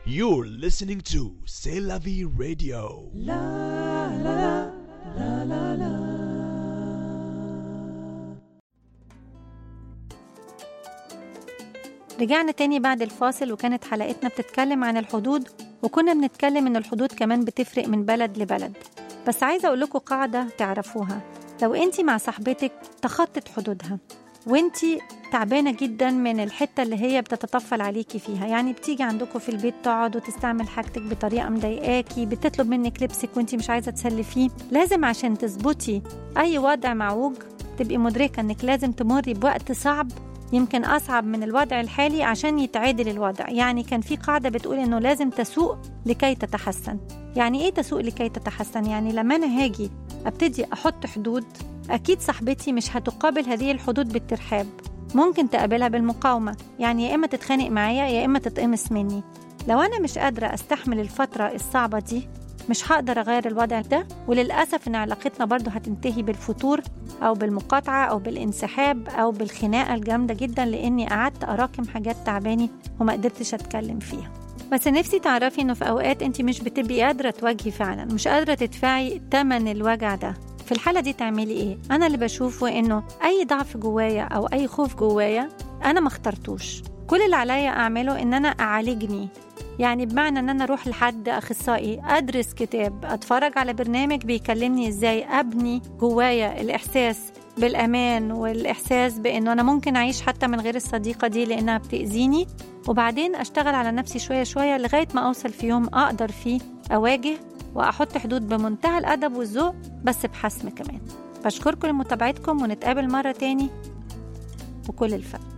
You're listening to C'est la vie radio. رجعنا تاني بعد الفاصل وكانت حلقتنا بتتكلم عن الحدود وكنا بنتكلم إن الحدود كمان بتفرق من بلد لبلد بس عايزة أقول لكم قاعدة تعرفوها لو أنت مع صاحبتك تخطت حدودها وأنت تعبانة جدا من الحتة اللي هي بتتطفل عليكي فيها يعني بتيجي عندكم في البيت تقعد وتستعمل حاجتك بطريقة مضايقاكي بتطلب منك لبسك وانت مش عايزة تسلفيه لازم عشان تظبطي أي وضع معوج تبقي مدركة انك لازم تمري بوقت صعب يمكن أصعب من الوضع الحالي عشان يتعادل الوضع يعني كان في قاعدة بتقول إنه لازم تسوق لكي تتحسن يعني إيه تسوق لكي تتحسن؟ يعني لما أنا هاجي أبتدي أحط حدود أكيد صاحبتي مش هتقابل هذه الحدود بالترحاب ممكن تقابلها بالمقاومة يعني يا إما تتخانق معايا يا إما تتقمص مني لو أنا مش قادرة أستحمل الفترة الصعبة دي مش هقدر أغير الوضع ده وللأسف إن علاقتنا برضو هتنتهي بالفتور أو بالمقاطعة أو بالانسحاب أو بالخناقة الجامدة جدا لأني قعدت أراكم حاجات تعباني وما قدرتش أتكلم فيها بس نفسي تعرفي إنه في أوقات أنت مش بتبقي قادرة تواجهي فعلا مش قادرة تدفعي تمن الوجع ده في الحالة دي تعملي إيه؟ أنا اللي بشوفه إنه أي ضعف جوايا أو أي خوف جوايا أنا ما اخترتوش كل اللي عليا أعمله إن أنا أعالجني يعني بمعنى ان انا اروح لحد اخصائي ادرس كتاب اتفرج على برنامج بيكلمني ازاي ابني جوايا الاحساس بالامان والاحساس بانه انا ممكن اعيش حتى من غير الصديقه دي لانها بتاذيني وبعدين اشتغل على نفسي شويه شويه لغايه ما اوصل في يوم اقدر فيه اواجه واحط حدود بمنتهى الادب والذوق بس بحسم كمان بشكركم لمتابعتكم ونتقابل مره تاني وكل الفرق